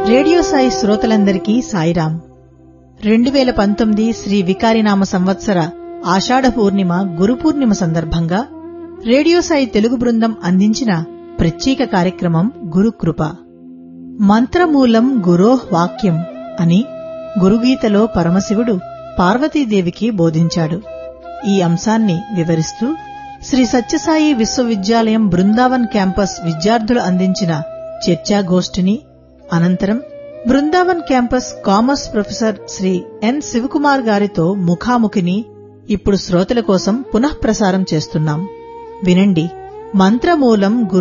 radio Sai శ్రోతలందరికీ సాయిరాం రెండు వేల పంతొమ్మిది శ్రీ వికారినామ సంవత్సర ఆషాఢ పూర్ణిమ గురు పూర్ణిమ సందర్భంగా రేడియో సాయి తెలుగు బృందం అందించిన ప్రత్యేక కార్యక్రమం గురుకృప మంత్రమూలం గురోహ్ వాక్యం అని గురుగీతలో పరమశివుడు పార్వతీదేవికి బోధించాడు ఈ అంశాన్ని వివరిస్తూ శ్రీ సత్యసాయి విశ్వవిద్యాలయం బృందావన్ క్యాంపస్ విద్యార్థులు అందించిన చర్చాగోష్ఠిని అనంతరం Brindavan campus commerce professor Shri N Sivakumar గారితో ముఖాముఖిని ఇప్పుడు శ్రోతల కోసం పునఃప్రసారం చేస్తున్నాం వినండి మంత్రమూలం గురు